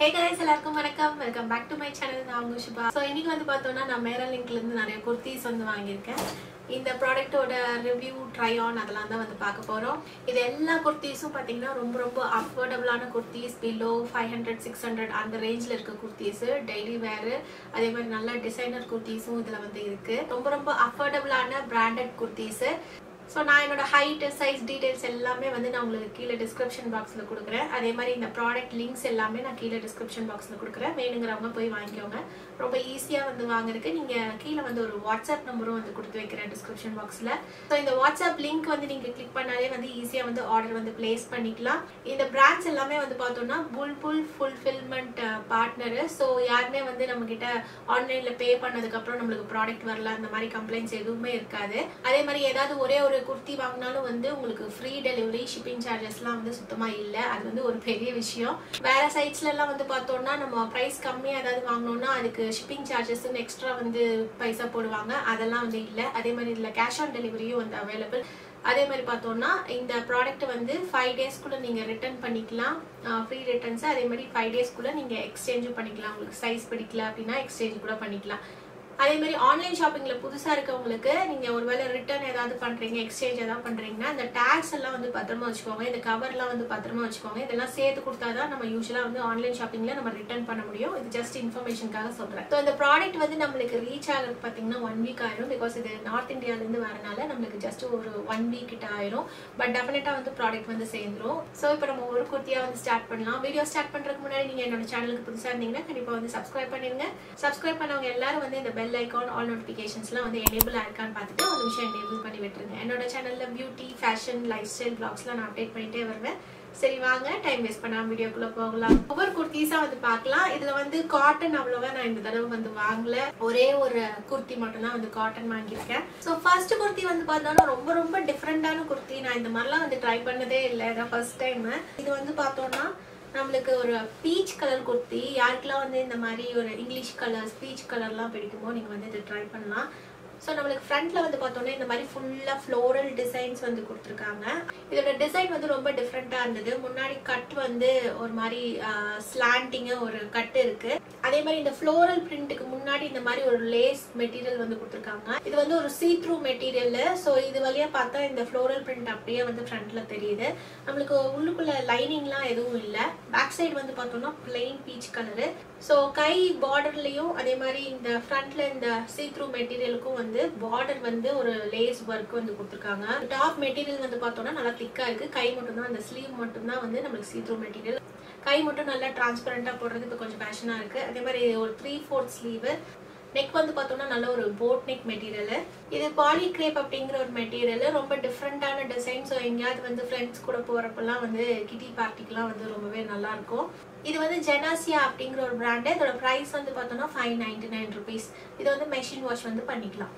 ஹே guys எல்லாருக்கும் வணக்கம் welcome back to my channel நான் உங்க சுபா ஸோ இன்னைக்கு வந்து பார்த்தோம்னா நான் மேரா லிங்க்ல இருந்து நிறைய குர்த்திஸ் வந்து வாங்கியிருக்கேன் இந்த ப்ராடக்ட்டோட ரிவ்யூ ட்ரை ஆன் அதெல்லாம் தான் வந்து பார்க்க போகிறோம் இது எல்லா குர்த்திஸும் பார்த்தீங்கன்னா ரொம்ப ரொம்ப அஃபோர்டபுளான kurtis below five hundred six hundred அந்த ரேஞ்சில் இருக்க குர்த்திஸு டெய்லி வேறு அதே மாதிரி நல்ல டிசைனர் குர்த்திஸும் இதில் வந்து இருக்குது ரொம்ப ரொம்ப அஃபோர்டபுளான பிராண்டட் குர்த்திஸு ஸோ நான் என்னோட ஹைட் சைஸ் டீடைல்ஸ் எல்லாமே வந்து நான் உங்களுக்கு கீழே டிஸ்கிரிப்ஷன் பாக்ஸில் கொடுக்குறேன் அதே மாதிரி இந்த ப்ராடக்ட் லிங்க்ஸ் எல்லாமே நான் கீழே டிஸ்கிரிப்ஷன் பாக்ஸில் கொடுக்குறேன் வேணுங்கிறவங்க போய் வாங்கிக்கோங்க ரொம்ப ஈஸியாக வந்து வாங்குறதுக்கு நீங்கள் கீழே வந்து ஒரு வாட்ஸ்அப் நம்பரும் வந்து கொடுத்து வைக்கிறேன் டிஸ்கிரிப்ஷன் பாக்ஸில் ஸோ இந்த வாட்ஸ்அப் லிங்க் வந்து நீங்கள் கிளிக் பண்ணாலே வந்து ஈஸியாக வந்து ஆர்டர் வந்து பிளேஸ் பண்ணிக்கலாம் இந்த பிராண்ட்ஸ் எல்லாமே வந்து பார்த்தோம்னா full full fulfillment partner so யாருமே வந்து நம்மக்கிட்ட ஆன்லைனில் பே பண்ணதுக்கப்புறம் நம்மளுக்கு ப்ராடக்ட் வரல அந்த மாதிரி கம்ப்ளைண்ட்ஸ் எதுவுமே இருக்காது அதே மாதிரி ஏதாவது ஒரே ஒரு குர்த்தி வாங்கினாலும் வந்து உங்களுக்கு ஃப்ரீ டெலிவரி ஷிப்பிங் சார்ஜஸ்லாம் வந்து சுத்தமாக இல்லை அது வந்து ஒரு பெரிய விஷயம் வேற சைட்ஸ்ல எல்லாம் வந்து பார்த்தோம்னா நம்ம ப்ரைஸ் கம்மியாக ஏதாவது வாங்கினோம்னா அதுக்கு ஷிப்பிங் சார்ஜஸ்ன்னு எக்ஸ்ட்ரா வந்து பைசா போடுவாங்க அதெல்லாம் வந்து இல்லை அதே மாதிரி இதில் கேஷ் ஆன் டெலிவரியும் வந்து அவைலபிள் அதே மாதிரி பார்த்தோம்னா இந்த ப்ராடக்ட் வந்து ஃபைவ் டேஸ்க்குள்ளே நீங்கள் ரிட்டர்ன் பண்ணிக்கலாம் ஃப்ரீ ரிட்டர்ன்ஸ் அதே மாதிரி ஃபைவ் டேஸ்க்குள்ளே நீங்கள் எக்ஸ்சேஞ்சும் பண்ணிக்கலாம் உங்களுக்கு சைஸ் பிடிக்கல அப்படின்னா எக்ஸ்சேஞ்ச் கூட பண்ணிக்கலாம் அதே மாதிரி ஆன்லைன் ஷாப்பிங்கில் புதுசாக இருக்கவங்களுக்கு நீங்கள் ஒருவேளை ரிட்டர்ன் ஏதாவது பண்ணுறீங்க எக்ஸ்சேஞ்ச் ஏதாவது பண்ணுறீங்கன்னா இந்த டேக்ஸ் எல்லாம் வந்து பத்திரமா வச்சுக்கோங்க இந்த கவர்லாம் வந்து பத்திரமா வச்சுக்கோங்க இதெல்லாம் சேர்த்து கொடுத்தா தான் நம்ம யூஸ்வலாக வந்து ஆன்லைன் ஷாப்பிங்கில் நம்ம ரிட்டர்ன் பண்ண முடியும் இது ஜஸ்ட் இன்ஃபர்மேஷனுக்காக சொல்கிறேன் ஸோ இந்த ப்ராடக்ட் வந்து நம்மளுக்கு ரீச் ஆகிறது பார்த்தீங்கன்னா ஒன் வீக் ஆயிரும் பிகாஸ் இது நார்த் இந்தியாவிலேருந்து வரனால நம்மளுக்கு ஜஸ்ட் ஒரு ஒன் வீக் கிட்ட ஆயிரும் பட் டெஃபினட்டாக வந்து ப்ராடக்ட் வந்து சேர்ந்துரும் ஸோ இப்போ நம்ம ஒரு குர்த்தியாக வந்து ஸ்டார்ட் பண்ணலாம் வீடியோ ஸ்டார்ட் பண்ணுறதுக்கு முன்னாடி நீங்கள் என்னோட சேனலுக்கு புதுசாக இருந்தீங்கன்னா கண்டிப்பாக வந்து சப்ஸ்கிரைப் பண்ணிருங்க சப்ஸ்கிரைப் பண்ணவங்க எல்லாரும் வந்து இந்த பெல் ஐக்கான் ஆல் நோட்டிஃபிகேஷன்ஸ்லாம் வந்து எனேபிள் ஆயிருக்கான்னு பார்த்துட்டு ஒரு நிமிஷம் எனேபிள் பண்ணி விட்டுருங்க என்னோட சேனலில் பியூட்டி ஃபேஷன் லைஃப் ஸ்டைல் பிளாக்ஸ்லாம் நான் அப்டேட் பண்ணிட்டே வருவேன் சரி வாங்க டைம் வேஸ்ட் பண்ணாம வீடியோக்குள்ள போகலாம் ஒவ்வொரு குர்த்திஸா வந்து பார்க்கலாம் இதுல வந்து காட்டன் அவ்வளவா நான் இந்த தடவை வந்து வாங்கல ஒரே ஒரு குர்த்தி மட்டும் தான் வந்து காட்டன் வாங்கியிருக்கேன் ஸோ ஃபர்ஸ்ட் குர்த்தி வந்து பார்த்தோம்னா ரொம்ப ரொம்ப டிஃப்ரெண்டான குர்த்தி நான் இந்த மாதிரிலாம் வந்து ட்ரை பண்ணதே இல்லை இதான் ஃபர்ஸ்ட் டைம் இது வந்து பார்த்தோம்னா நம்மளுக்கு ஒரு பீச் கலர் குர்த்தி யாருக்கெல்லாம் வந்து இந்த மாதிரி ஒரு இங்கிலீஷ் கலர்ஸ் பீச் கலர்லாம் பிடிக்குமோ நீங்கள் வந்து இதை ட்ரை பண்ணலாம் ஸோ நம்மளுக்கு ஃப்ரண்ட்ல வந்து பார்த்தோன்னா இந்த மாதிரி ஃபுல்லாக ஃப்ளோரல் டிசைன்ஸ் வந்து கொடுத்துருக்காங்க இதோட டிசைன் வந்து ரொம்ப டிஃப்ரெண்ட்டாக இருந்தது முன்னாடி கட் வந்து ஒரு மாதிரி ஸ்லாண்டிங்கு ஒரு கட் இருக்கு அதே மாதிரி இந்த ஃப்ளோரல் பிரிண்ட்டுக்கு முன்னாடி இந்த மாதிரி ஒரு லேஸ் மெட்டீரியல் வந்து கொடுத்துருக்காங்க இது வந்து ஒரு சீ த்ரூ மெட்டீரியல் ஸோ இது வழியா பார்த்தா இந்த ஃப்ளோரல் பிரிண்ட் அப்படியே வந்து ஃப்ரண்ட்ல தெரியுது நம்மளுக்கு உள்ளுக்குள்ள லைனிங்லாம் எதுவும் இல்லை பேக் சைடு வந்து பார்த்தோம்னா பிளெயின் பீச் கலரு ஸோ கை பார்டர்லயும் அதே மாதிரி இந்த ஃப்ரண்ட்ல இந்த சீ த்ரூ மெட்டீரியலுக்கும் வந்து பார்டர் வந்து ஒரு லேஸ் ஒர்க் வந்து கொடுத்துருக்காங்க டாப் மெட்டீரியல் வந்து பார்த்தோம்னா நல்லா திக்கா இருக்கு கை மட்டும் தான் அந்த ஸ்லீவ் மட்டும் தான் வந்து நம்மளுக்கு சீ த்ரூ மெட்டீரியல் கை மட்டும் நல்லா டிரான்ஸ்பரண்டா போடுறது இப்போ கொஞ்சம் ஃபேஷனா இருக்கு அதே மாதிரி ஒரு த்ரீ ஃபோர்த் ஸ்லீவ் நெக் வந்து பார்த்தோம்னா நல்ல ஒரு போட் நெக் மெட்டீரியல் இது பாலி கிரேப் அப்படிங்கிற ஒரு மெட்டீரியல் ரொம்ப டிஃப்ரெண்டான டிசைன் ஸோ எங்கேயாவது வந்து ஃப்ரெண்ட்ஸ் கூட போகிறப்பெல்லாம் வந்து கிட்டி பார்ட்டிக்கெலாம் வந்து ரொம்பவே நல்லா இருக்கும் இது வந்து ஜெனாசியா அப்படிங்கிற ஒரு பிராண்டு இதோட ப்ரைஸ் வந்து பார்த்தோம்னா ஃபைவ் நைன்டி நைன் ருபீஸ் இது வந்து மெஷின் வாஷ் வந்து பண்ணிக்கலாம்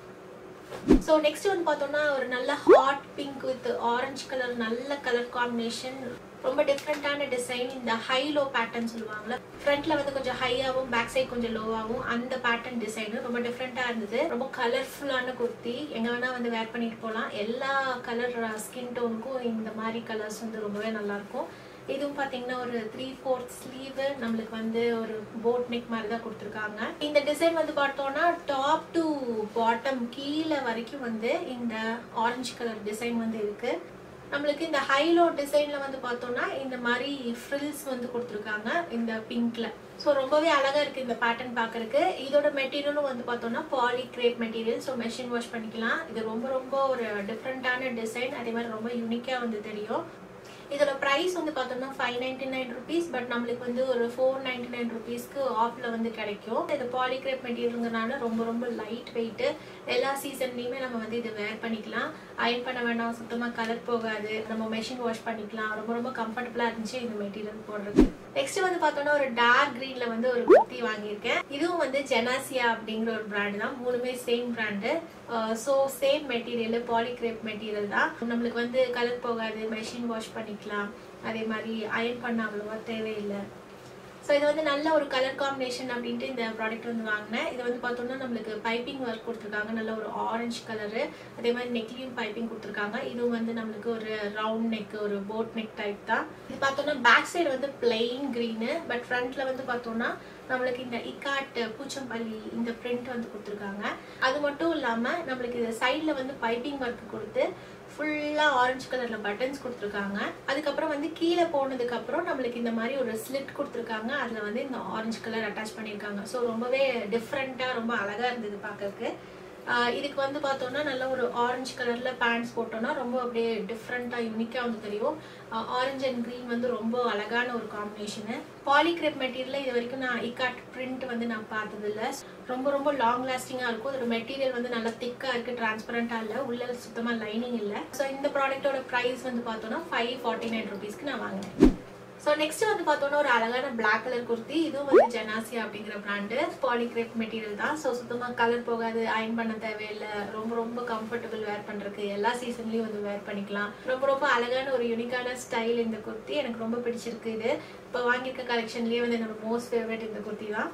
ஸோ நெக்ஸ்ட் வந்து பார்த்தோம்னா ஒரு நல்ல hot pink with orange colour நல்ல கலர் காம்பினேஷன் ரொம்ப டிஃப்ரெண்டான டிசைன் இந்த ஹை லோ பேட்டர்ன் சொல்லுவாங்கல்ல ஃப்ரண்ட்ல வந்து கொஞ்சம் ஹையாகவும் பேக் சைட் கொஞ்சம் லோவாகவும் அந்த பேட்டர்ன் டிசைன் ரொம்ப டிஃப்ரெண்டாக இருந்தது ரொம்ப கலர்ஃபுல்லான குர்த்தி எங்கே வேணால் வந்து வேர் பண்ணிட்டு போகலாம் எல்லா கலர் ஸ்கின் டோனுக்கும் இந்த மாதிரி கலர்ஸ் வந்து ரொம்பவே நல்லாயிருக்கும் இதுவும் பார்த்தீங்கன்னா ஒரு த்ரீ ஃபோர்த் ஸ்லீவ் நம்மளுக்கு வந்து ஒரு போட் நெக் மாதிரி தான் கொடுத்துருக்காங்க இந்த டிசைன் வந்து பார்த்தோம்னா டாப் டு பாட்டம் கீழே வரைக்கும் வந்து இந்த ஆரஞ்சு கலர் டிசைன் வந்து இருக்கு நம்மளுக்கு இந்த ஹைலோ டிசைன்ல வந்து பார்த்தோம்னா இந்த மாதிரி ஃப்ரில்ஸ் வந்து கொடுத்துருக்காங்க இந்த பிங்க்ல ஸோ ரொம்பவே அழகா இருக்கு இந்த பேட்டர்ன் பார்க்கறதுக்கு இதோட மெட்டீரியலும் வந்து பார்த்தோம்னா poly crepe material so machine wash பண்ணிக்கலாம் இது ரொம்ப ரொம்ப ஒரு டிஃப்ரெண்டான டிசைன் அதே மாதிரி ரொம்ப யூனிக்கா வந்து தெரியும் இதோட ப்ரைஸ் வந்து பார்த்தோம்னா five ninety nine rupees but நம்மளுக்கு வந்து ஒரு ஃபோர் நைன்டி நைன் ருபீஸ்க்கு ஆஃப்ல வந்து கிடைக்கும் இது பாலிகிரேப் மெட்டீரியலுங்கிறனால ரொம்ப ரொம்ப லைட் வெயிட் எல்லா சீசன்லையுமே நம்ம வந்து இது வேர் பண்ணிக்கலாம் அயன் பண்ண வேண்டாம் சுத்தமாக கலர் போகாது நம்ம மெஷின் வாஷ் பண்ணிக்கலாம் ரொம்ப ரொம்ப கம்ஃபர்டபுளாக இருந்துச்சு இந்த மெட்டீரியல் போடுறது நெக்ஸ்ட் வந்து பார்த்தோம்னா ஒரு டார்க் கிரீன்ல வந்து ஒரு குர்த்தி வாங்கியிருக்கேன் இதுவும் வந்து ஜெனாசியா அப்படிங்கிற ஒரு பிராண்ட் தான் மூணுமே same brand so same material poly crepe material தான் நம்மளுக்கு வந்து கலர் போகாது மெஷின் வாஷ் பண்ணிக்கலாம் அதே மாதிரி அயன் பண்ண அவ்வளோவா தேவையில்லை ஸோ இது வந்து நல்ல ஒரு கலர் காம்பினேஷன் அப்படின்ட்டு இந்த ப்ராடக்ட் வந்து வாங்கினேன் இது வந்து பார்த்தோம்னா நம்மளுக்கு பைப்பிங் ஒர்க் கொடுத்துருக்காங்க நல்ல ஒரு ஆரஞ்சு கலரு அதே மாதிரி நெக்லையும் பைப்பிங் கொடுத்துருக்காங்க இதுவும் வந்து நம்மளுக்கு ஒரு ரவுண்ட் நெக் ஒரு போட் நெக் டைப் தான் இது பார்த்தோம்னா பேக் சைடு வந்து பிளெயின் க்ரீனு பட் ஃப்ரண்ட்ல வந்து பார்த்தோம்னா நம்மளுக்கு இந்த இக்காட் பூச்சம்பள்ளி இந்த பிரிண்ட் வந்து கொடுத்துருக்காங்க அது மட்டும் இல்லாமல் நம்மளுக்கு இது சைடில் வந்து பைப்பிங் ஒர்க் கொடுத்து ஃபுல்லாக ஆரஞ்சு கலரில் பட்டன்ஸ் கொடுத்துருக்காங்க அதுக்கப்புறம் வந்து கீழே போனதுக்கப்புறம் நம்மளுக்கு இந்த மாதிரி ஒரு ஸ்லிட் கொடுத்துருக்காங்க அதில் வந்து இந்த ஆரஞ்சு கலர் அட்டாச் பண்ணியிருக்காங்க ஸோ ரொம்பவே டிஃப்ரெண்ட்டாக ரொம்ப அழகாக இருந்தது பார்க்கறதுக்கு ஆஹ் இதுக்கு வந்து பார்த்தோம்னா நல்ல ஒரு ஆரஞ்சு கலரில் பேண்ட்ஸ் போட்டோம்னா ரொம்ப அப்படியே டிஃப்ரெண்ட்டாக யூனிக்காக வந்து தெரியும் ஆரஞ்சு அண்ட் க்ரீன் வந்து ரொம்ப அழகான ஒரு காம்பினேஷனு பாலிகிரேப் மெட்டீரியலில் இது வரைக்கும் நான் இக்காட் பிரிண்ட் வந்து நான் பார்த்ததில்ல ரொம்ப ரொம்ப லாங் லாஸ்டிங்காக இருக்கும் அதோட மெட்டீரியல் வந்து நல்லா திக்காக இருக்குது டிரான்ஸ்பரண்ட்டாக இல்லை உள்ள சுத்தமாக லைனிங் இல்லை ஸோ இந்த ப்ராடக்ட்டோட ப்ரைஸ் வந்து பார்த்தோன்னா ஃபைவ் ஃபார்ட்டி நைன் ருபீஸ்க்கு நான் வாங்கினேன் ஸோ நெக்ஸ்ட் வந்து பார்த்தோன்னா ஒரு அழகான பிளாக் கலர் குர்த்தி இதுவும் வந்து ஜெனாசியா அப்படிங்கிற பிராண்டு பாலிகிரேப் மெட்டீரியல் தான் ஸோ சுத்தமாக கலர் போகாது அயன் பண்ண தேவையில்லை ரொம்ப ரொம்ப கம்ஃபர்டபுள் வேர் பண்ணுறதுக்கு எல்லா சீசன்லேயும் வந்து வேர் பண்ணிக்கலாம் ரொம்ப ரொம்ப அழகான ஒரு யூனிக்கான ஸ்டைல் இந்த குர்த்தி எனக்கு ரொம்ப பிடிச்சிருக்கு இது இப்போ வாங்கியிருக்க கலெக்ஷன்லேயே வந்து என்னோட மோஸ்ட் ஃபேவரட் இந்த குர்த்தி தான்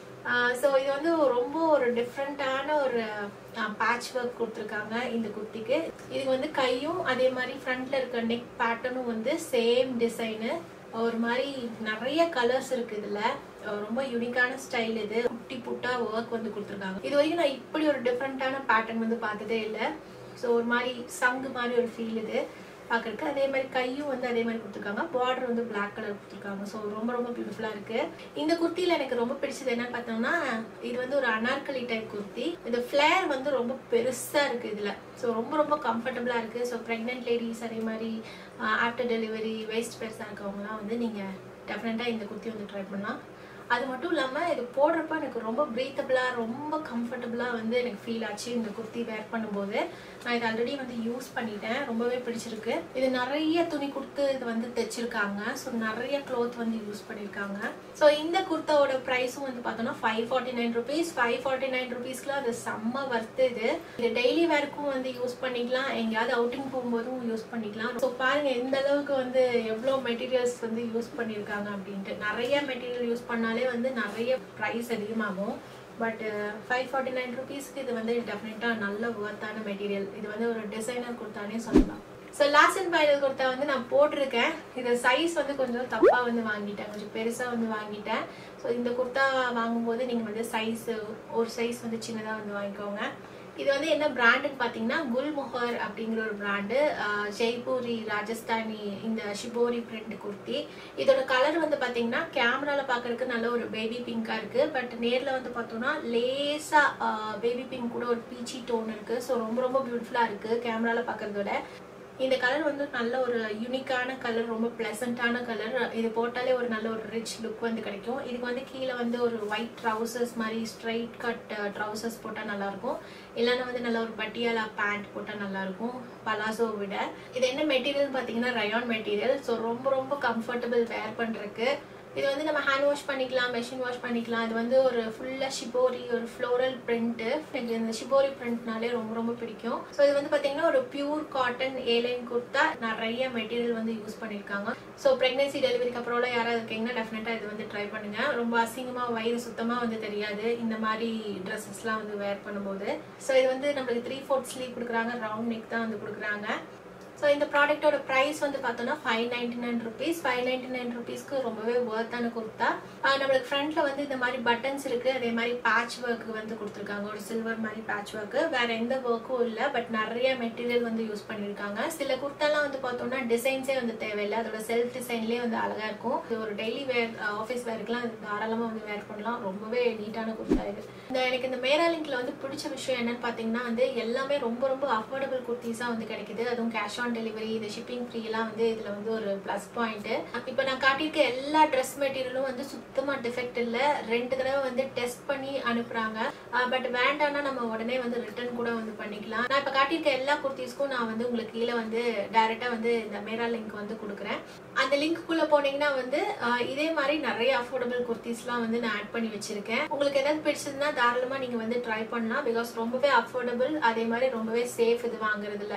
ஸோ இது வந்து ரொம்ப ஒரு டிஃப்ரெண்ட்டான ஒரு பேட்ச் ஒர்க் கொடுத்துருக்காங்க இந்த குர்த்திக்கு இதுக்கு வந்து கையும் அதே மாதிரி ஃப்ரண்ட்ல இருக்க நெக் பேட்டர்னும் வந்து சேம் டிசைனு ஒரு மாதிரி நிறைய கலர்ஸ் இருக்கு இதுல ரொம்ப யூனிக்கான ஸ்டைல் இது குட்டி புட்டா ஒர்க் வந்து கொடுத்துருக்காங்க இது வரைக்கும் நான் இப்படி ஒரு டிஃப்ரெண்ட்டான பேட்டர்ன் வந்து பார்த்ததே இல்லை ஸோ ஒரு மாதிரி சங்கு மாதிரி ஒரு ஃபீல் இது பார்க்கறதுக்கு அதே மாதிரி கையும் வந்து அதே மாதிரி கொடுத்துருக்காங்க பார்டர் வந்து பிளாக் கலர் கொடுத்துருக்காங்க ஸோ ரொம்ப ரொம்ப பியூட்டிஃபுல்லாக இருக்கு இந்த குர்த்தியில் எனக்கு ரொம்ப பிடிச்சது என்னன்னு பார்த்தோம்னா இது வந்து ஒரு அனார்கலி டைப் குர்த்தி இந்த ஃப்ளேர் வந்து ரொம்ப பெருசாக இருக்கு இதில் ஸோ ரொம்ப ரொம்ப கம்ஃபர்டபுளாக இருக்கு ஸோ ப்ரெக்னென்ட் லேடிஸ் அதே மாதிரி ஆஃப்டர் டெலிவரி வேஸ்ட் பெருசாக இருக்கவங்கலாம் வந்து நீங்கள் டெஃபினட்டாக இந்த குர்த்தி வந்து ட்ரை பண்ணலாம் அது மட்டும் இல்லாமல் இது போடுறப்ப எனக்கு ரொம்ப ப்ரீத்தபிளாக ரொம்ப கம்ஃபர்டபுளாக வந்து எனக்கு ஃபீல் ஆச்சு இந்த குர்த்தி வேர் பண்ணும்போது நான் இது ஆல்ரெடி வந்து யூஸ் பண்ணிட்டேன் ரொம்பவே பிடிச்சிருக்கு இது நிறைய துணி கொடுத்து இது வந்து தைச்சிருக்காங்க ஸோ நிறைய க்ளோத் வந்து யூஸ் பண்ணியிருக்காங்க ஸோ இந்த குர்த்தாவோட ப்ரைஸும் வந்து பார்த்தோன்னா five forty nine rupees five forty nine ருபீஸ்க்குலாம் அது செம்ம வர்த்து இது இது டெய்லி வேர்க்கும் வந்து யூஸ் பண்ணிக்கலாம் எங்கேயாவது அவுட்டிங் போகும்போதும் யூஸ் பண்ணிக்கலாம் ஸோ பாருங்க எந்த அளவுக்கு வந்து எவ்வளோ மெட்டீரியல்ஸ் வந்து யூஸ் பண்ணியிருக்காங்க அப்படின்ட்டு நிறைய மெட்டீரியல் யூஸ் பண்ணாலே வந்து நிறைய ப்ரைஸ் அதிகமாகும் பட் ஃபைவ் ஃபார்ட்டி நைன் ருபீஸ்க்கு இது வந்து டெஃபினட்டாக நல்ல ஒர்த்தான மெட்டீரியல் இது வந்து ஒரு டிசைனர் கொடுத்தானே சொல்லலாம் so last and final kurta வந்து நான் போட்டிருக்கேன் இது சைஸ் வந்து கொஞ்சம் தப்பாக வந்து வாங்கிட்டேன் கொஞ்சம் பெருசாக வந்து வாங்கிட்டேன் ஸோ இந்த குர்த்தா வாங்கும்போது நீங்கள் வந்து சைஸ் ஒரு சைஸ் வந்து சின்னதாக வந்து வாங்கிக்கோங்க இது வந்து என்ன பிராண்டுன்னு பார்த்தீங்கன்னா குல்மொஹர் அப்படிங்கிற ஒரு பிராண்டு ஜெய்ப்பூரி ராஜஸ்தானி இந்த ஷிபோரி பிரிண்ட் குர்த்தி இதோட கலர் வந்து பார்த்தீங்கன்னா கேமராவில் பார்க்கறதுக்கு நல்ல ஒரு பேபி பிங்காக இருக்குது பட் நேரில் வந்து பார்த்தோம்னா லேசாக பேபி பிங்க் கூட ஒரு பீச்சி டோன் இருக்குது ஸோ ரொம்ப ரொம்ப பியூட்டிஃபுல்லாக இருக்குது கேமராவில் பார்க்கறத விட இந்த கலர் வந்து நல்ல ஒரு யூனிக்கான கலர் ரொம்ப ப்ளசண்ட்டான கலர் இது போட்டாலே ஒரு நல்ல ஒரு ரிச் லுக் வந்து கிடைக்கும் இதுக்கு வந்து கீழே வந்து ஒரு ஒயிட் ட்ரௌசர்ஸ் மாதிரி ஸ்ட்ரைட் கட் ட்ரௌசர்ஸ் போட்டால் நல்லாயிருக்கும் இல்லைன்னா வந்து நல்ல ஒரு பட்டியாலா பேண்ட் போட்டால் நல்லாயிருக்கும் பலாசோ விட இது என்ன மெட்டீரியல் பார்த்தீங்கன்னா ரயான் மெட்டீரியல் ஸோ ரொம்ப ரொம்ப கம்ஃபர்டபுள் வேர் பண்ணுறதுக்கு இது வந்து நம்ம ஹேண்ட் வாஷ் பண்ணிக்கலாம் மெஷின் வாஷ் பண்ணிக்கலாம் இது வந்து ஒரு ஃபுல்லாக ஷிபோரி ஒரு ஃப்ளோரல் பிரிண்ட்டு எனக்கு இந்த ஷிபோரி பிரிண்ட்னாலே ரொம்ப ரொம்ப பிடிக்கும் ஸோ இது வந்து பார்த்தீங்கன்னா ஒரு பியூர் காட்டன் ஏலைன் குர்த்தா நிறைய மெட்டீரியல் வந்து யூஸ் பண்ணியிருக்காங்க ஸோ ப்ரெக்னன்சி டெலிவரிக்கு அப்புறம்லாம் யாராவது இருக்கீங்கன்னா டெஃபினட்டாக இது வந்து ட்ரை பண்ணுங்க ரொம்ப அசிங்கமாக வயிறு சுத்தமாக வந்து தெரியாது இந்த மாதிரி ட்ரெஸ்ஸஸ்லாம் வந்து வேர் பண்ணும்போது ஸோ இது வந்து நம்மளுக்கு த்ரீ ஃபோர்த் ஸ்லீவ் கொடுக்குறாங்க ரவுண்ட் நெக் தான் வந்து கொடுக்குறாங்க ஸோ இந்த ப்ராடக்ட்டோட ப்ரைஸ் வந்து பார்த்தோன்னா five ninety nine rupees five ninety nine ருபீஸ்க்கு ரொம்பவே ஒர்த்தான குர்த்தா ஆஹ் நம்மளுக்கு ஃப்ரண்ட்ல வந்து இந்த மாதிரி பட்டன்ஸ் இருக்கு அதே மாதிரி பேட்ச் ஒர்க் வந்து கொடுத்துருக்காங்க ஒரு சில்வர் மாதிரி பேட்ச் ஒர்க் வேற எந்த ஒர்க்கும் இல்லை பட் நிறைய மெட்டீரியல் வந்து யூஸ் பண்ணியிருக்காங்க சில குர்த்தாலாம் வந்து பார்த்தோம்னா டிசைன்ஸே வந்து தேவையில்லை அதோட செல்ஃப் டிசைன்லேயே வந்து அழகா இருக்கும் இது ஒரு டெய்லி வேர் ஆஃபீஸ் வேர்க்குலாம் இது தாராளமாக வந்து வேர் பண்ணலாம் ரொம்பவே நீட்டான குர்த்தா இது இந்த எனக்கு இந்த மேரா லிங்க்ல வந்து பிடிச்ச விஷயம் என்னன்னு பார்த்தீங்கன்னா வந்து எல்லாமே ரொம்ப ரொம்ப அஃபோர்டபுள் குர்த்திஸாக வந்து கிடைக்குது அதுவும் கேஷ் ஆன் டெலிவரி இந்த ஷிப்பிங் ஃப்ரீலாம் வந்து இதில் வந்து ஒரு ப்ளஸ் பாயிண்ட் இப்போ நான் காட்டியிருக்க எல்லா ட்ரெஸ் மெட்டீரியலும் வந்து சுத்தமாக டிஃபெக்ட் இல்லை ரெண்டு தடவை வந்து டெஸ்ட் பண்ணி அனுப்புகிறாங்க பட் வேண்டாம்னா நம்ம உடனே வந்து ரிட்டர்ன் கூட வந்து பண்ணிக்கலாம் நான் இப்போ காட்டியிருக்க எல்லா குர்த்திஸ்க்கும் நான் வந்து உங்களுக்கு கீழே வந்து டைரெக்டாக வந்து இந்த மேரா லிங்க் வந்து கொடுக்குறேன் அந்த லிங்க்குள்ளே போனீங்கன்னா வந்து ஆஹ் இதே மாதிரி நிறைய அஃபோர்டபுள் குர்த்திஸ்லாம் வந்து நான் ஆட் பண்ணி வச்சிருக்கேன் உங்களுக்கு ஏதாவது பிடிச்சதுன்னா தாராளமாக நீங்கள் வந்து ட்ரை பண்ணலாம் பிகாஸ் ரொம்பவே அஃபோர்டபுள் அதே மாதிரி ரொம்பவே சேஃப் இது வாங்குறதுல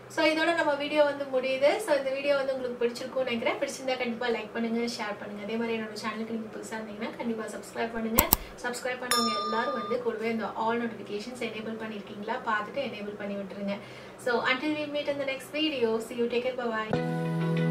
ஸோ இதோட நம்ம வீடியோ வந்து முடியுது ஸோ இந்த வீடியோ வந்து உங்களுக்கு பிடிச்சிருக்கும்னு நினைக்கிறேன் பிடிச்சிருந்தா கண்டிப்பாக லைக் பண்ணுங்க ஷேர் பண்ணுங்க அதே மாதிரி என்னோட சேனலுக்கு நீங்கள் புதுசாக இருந்தீங்கன்னா கண்டிப்பாக சப்ஸ்கிரைப் பண்ணுங்க சப்ஸ்கிரைப் பண்ணவங்க எல்லாரும் வந்து கூடவே இந்த ஆல் நோட்டிஃபிகேஷன்ஸ் எனேபிள் பண்ணியிருக்கீங்களா பார்த்துட்டு எனேபிள் பண்ணி விட்டுருங்க so until we meet in the next video see you take it bye bye